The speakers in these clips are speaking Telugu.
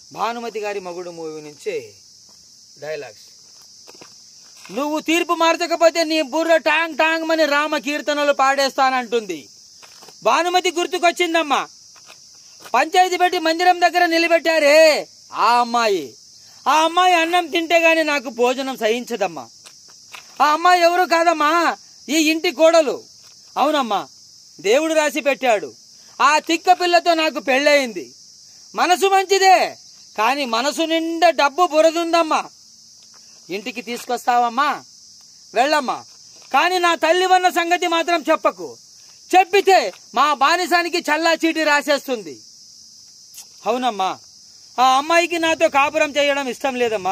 భానుమతి గారి మగుడు మూవీ నుంచి డైలాగ్స్ నువ్వు తీర్పు మార్చకపోతే నీ బుర్ర టాంగ్ టాంగ్ మని రామ కీర్తనలు పాడేస్తానంటుంది భానుమతి గుర్తుకొచ్చిందమ్మా పంచాయతీ పెట్టి మందిరం దగ్గర నిలబెట్టారే ఆ అమ్మాయి ఆ అమ్మాయి అన్నం తింటే గాని నాకు భోజనం సహించదమ్మా ఆ అమ్మాయి ఎవరు కాదమ్మా ఈ ఇంటి కోడలు అవునమ్మా దేవుడు రాసి పెట్టాడు ఆ తిక్క పిల్లతో నాకు పెళ్ళయింది మనసు మంచిదే కానీ మనసు నిండా డబ్బు బురదుందమ్మా ఇంటికి తీసుకొస్తావమ్మా వెళ్ళమ్మా కానీ నా తల్లి వన్న సంగతి మాత్రం చెప్పకు చెప్పితే మా బానిసానికి చల్లా చీటి రాసేస్తుంది అవునమ్మా ఆ అమ్మాయికి నాతో కాపురం చేయడం ఇష్టం లేదమ్మా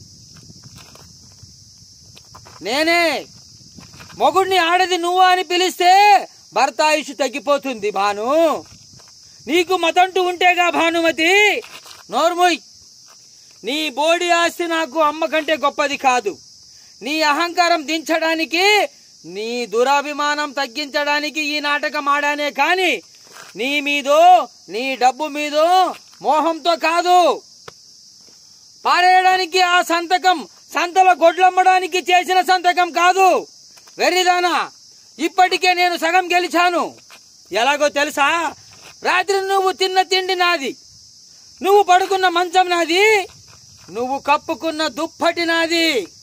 నేనే మొగుడిని ఆడది నువ్వు అని పిలిస్తే భర్త ఆయుష్ తగ్గిపోతుంది భాను నీకు మతంటూ ఉంటేగా భానుమతి నోర్ముయ్ నీ బోడి ఆస్తి నాకు అమ్మ కంటే గొప్పది కాదు నీ అహంకారం దించడానికి నీ దురాభిమానం తగ్గించడానికి ఈ నాటకం ఆడానే కాని నీ మీదో నీ డబ్బు మీదో మోహంతో కాదు పారేయడానికి ఆ సంతకం సంతలో గొడ్లమ్మడానికి చేసిన సంతకం కాదు వెర్రిదానా ఇప్పటికే నేను సగం గెలిచాను ఎలాగో తెలుసా రాత్రి నువ్వు తిన్న తిండి నాది నువ్వు పడుకున్న మంచం నాది నువ్వు కప్పుకున్న దుప్పటి నాది